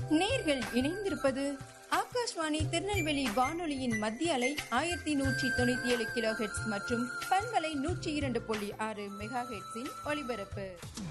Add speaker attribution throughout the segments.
Speaker 1: நேர்கள் இணைந்திருப்பது ஆகாஷ்வாணி திருநெல்வேலி வானொலியின் மத்திய அலை ஆயிரத்தி நூற்றி தொண்ணூத்தி ஏழு கிலோ ஹெட்ஸ் மற்றும் பண்பலை நூற்றி இரண்டு புள்ளி ஆறு மெகா ஹெட்ஸின் ஒலிபரப்பு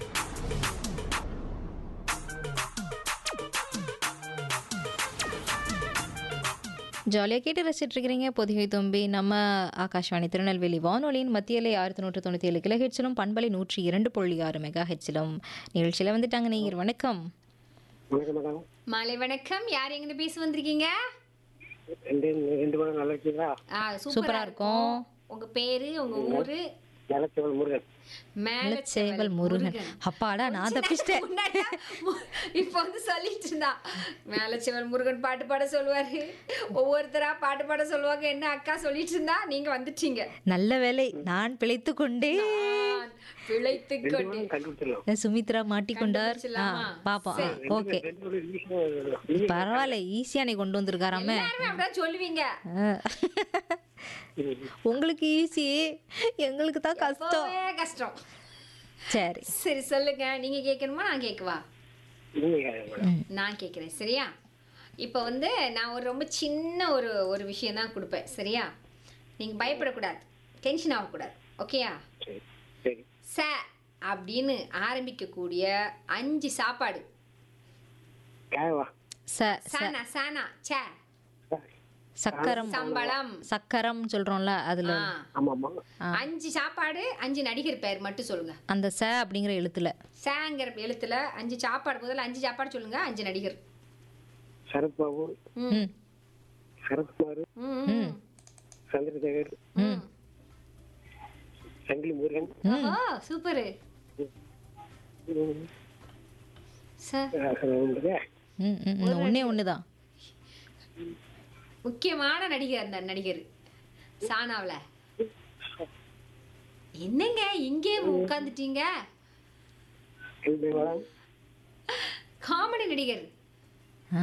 Speaker 2: ஜாலியாக கேட்டு ரசிச்சுட்டு இருக்கிறீங்க பொதிகை தும்பி நம்ம ஆகாஷ்வாணி திருநெல்வேலி வானொலியின் மத்தியிலே ஆயிரத்தி நூற்று தொண்ணூற்றி ஏழு கிலோ ஹெட்ஸிலும் பண்பலை நூற்றி இரண்டு புள்ளி ஆறு மெகா ஹெட்ஸிலும் நிகழ்ச்சியில் வந்துட்டாங்க நீங்கள் வணக்கம்
Speaker 3: வணக்கம் மேடம்
Speaker 4: மாலை வணக்கம் யார் எங்கிட்ட பேச வந்திருக்கீங்க
Speaker 3: ரெண்டு ரெண்டு பேரும் நல்லா இருக்கீங்களா
Speaker 4: ஆ
Speaker 2: சூப்பரா
Speaker 4: சூப்பரா
Speaker 2: இருக்கும்.
Speaker 4: இருக்கும் உங்க பேரு உங்க ஊரு
Speaker 3: நிலச்சவன் முருகன்
Speaker 2: சேவல் முருகன் அப்பாடா நான் தப்பிச்சிட்டேன்
Speaker 4: முன்னாடியா? மு- இப்ப வந்து சொல்லிட்டு இருந்தா மேலச்செவல் முருகன் பாட்டு பாட சொல்லுவாரு ஒவ்வொருத்தரா பாட்டு பாட சொல்லுவாங்க என்ன அக்கா சொல்லிட்டு இருந்தா நீங்க வந்துட்டீங்க
Speaker 2: நல்ல வேலை நான் பிழைத்து கொண்டே
Speaker 4: நான் பிழைத்துக்
Speaker 3: ரெண்டு
Speaker 4: கொண்டேன்
Speaker 3: பேரும் கண்டுபிடிச்சிடலாம்
Speaker 2: சுமித்ரா மாட்டிக்கொண்டார் ஆ
Speaker 4: கண்டுபிடிச்சிடலாமா?
Speaker 2: பாப்போம்
Speaker 4: சரி.
Speaker 2: ஓகே
Speaker 3: ரெண்டு பேரும் ஈஸியா
Speaker 2: பரவாயில்ல ஈஸியா நீ கொண்டு வந்திருக்காராமே
Speaker 4: எல்லாருமே அப்படிதான் சொல்லுவீங்க
Speaker 2: ஆ. உங்களுக்கு ஈஸி எங்களுக்கு தான் கஷ்டம்
Speaker 4: ரொம்பவே கஷ்டம்
Speaker 2: சரி
Speaker 4: சரி சொல்லுங்க நீங்க கேட்கணுமா நான் கேட்கவா
Speaker 3: நீங்க மேடம்
Speaker 4: நான் கேட்குறேன் சரியா இப்போ வந்து நான் ஒரு ரொம்ப சின்ன ஒரு ஒரு விஷயம் தான் கொடுப்பேன் சரியா நீங்கள் பயப்படக்கூடாது டென்ஷன் ஆகக்கூடாது ஓகேயா
Speaker 3: சரி சரி
Speaker 4: ச அப்படின்னு ஆரம்பிக்கக்கூடிய அஞ்சு சாப்பாடு
Speaker 3: கேவா
Speaker 2: ச ச
Speaker 4: சானா சானா ச
Speaker 2: சக்கரம்
Speaker 4: சம்பளம்
Speaker 2: சக்கரம் சொல்றோம்ல அதுல
Speaker 4: ஆ.
Speaker 3: ஆமா ஆமா
Speaker 4: அஞ்சு சாப்பாடு அஞ்சு நடிகர் பெயர் மட்டும் சொல்லுங்க
Speaker 2: அந்த ச அப்படிங்கிற எழுத்துல
Speaker 4: சேங்கிற எழுத்துல அஞ்சு சாப்பாடு முதல்ல அஞ்சு சாப்பாடு சொல்லுங்க அஞ்சு நடிகர்
Speaker 3: சரத்பாபு
Speaker 2: ம்
Speaker 3: சரத்குமார்
Speaker 4: ம், ம்.
Speaker 3: சந்திரசேகர்
Speaker 4: ம்.
Speaker 3: சங்கிலி முருகன்
Speaker 4: ஓ சூப்பரு
Speaker 3: ம்,
Speaker 4: சார்
Speaker 3: அஹ்,
Speaker 2: ம் ம், ம். ஒண்ணே ஒண்ணுதான்
Speaker 4: முக்கியமான நடிகர் அந்த நடிகர் சானாவில் என்னங்க இங்கே உட்காந்துட்டீங்க
Speaker 3: ரெண்டு மேடம்
Speaker 4: காமெடி நடிகர்
Speaker 2: ஆ.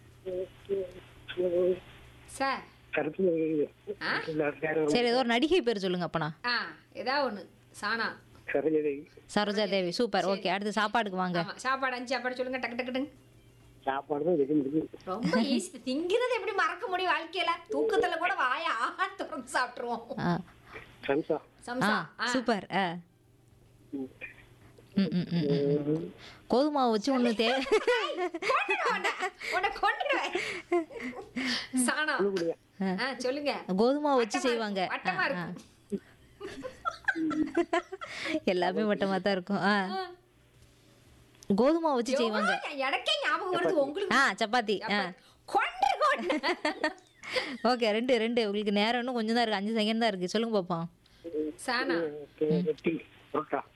Speaker 4: சார்
Speaker 3: சரத்குமார்
Speaker 4: ஆ?
Speaker 2: சரி ஏதோ ஒரு நடிகை பேர் சொல்லுங்க அப்பனா
Speaker 4: ஆ ஏதா ஒன்று சானா
Speaker 3: சரோஜதேவி
Speaker 2: சரோஜா தேவி சூப்பர் ஓகே அடுத்து சாப்பாடுக்கு வாங்க
Speaker 4: ஆமா சாப்பாடு அஞ்சு சாப்பாடு சொல்லுங்க டக்கு டக்கு டக்குன்னு
Speaker 3: சாப்பாடு தான் வெடி முடியுது
Speaker 4: ரொம்ப ஈஸி திங்கிறது எப்படி மறக்க முடியும் வாழ்க்கையில தூக்கத்துல கூட வாய ஆஹா திறந்து சாப்பிட்டுருவோம்
Speaker 2: ஆ.
Speaker 3: சம்சா
Speaker 2: ஆ
Speaker 4: சம்சா ஆ.
Speaker 2: சூப்பர் ஆ
Speaker 3: ம்.
Speaker 2: ம் ம் ம், ம், ம். கோதுமாவை வச்சு ஒன்று தே
Speaker 4: கொன்னுடுவேன் உன்னை. உன்னை கொன்னுடுவேன். சானா ஆ சொல்லுங்க
Speaker 2: கோதுமாவை வச்சு செய்வாங்க
Speaker 4: வட்டமா
Speaker 2: ஆ, ஆ.
Speaker 4: இருக்கும்
Speaker 2: எல்லாமே வட்டமாக தான் இருக்கும் ஆ கோதுமாவை வச்சு செய்வாங்க
Speaker 4: எவ்வளவு எனக்கே ஞாபகம் வருது உங்களுக்கு
Speaker 2: ஆ சப்பாத்தி ஆ
Speaker 4: கொண்டு கொண்டு
Speaker 2: ஓகே ரெண்டு ரெண்டு உங்களுக்கு நேரம் இன்னும் கொஞ்சம் தான் இருக்கு அஞ்சு செகண்ட் தான் இருக்கு சொல்லுங்க பாப்போம்
Speaker 4: சானா
Speaker 3: ரொட்டி புரோட்டா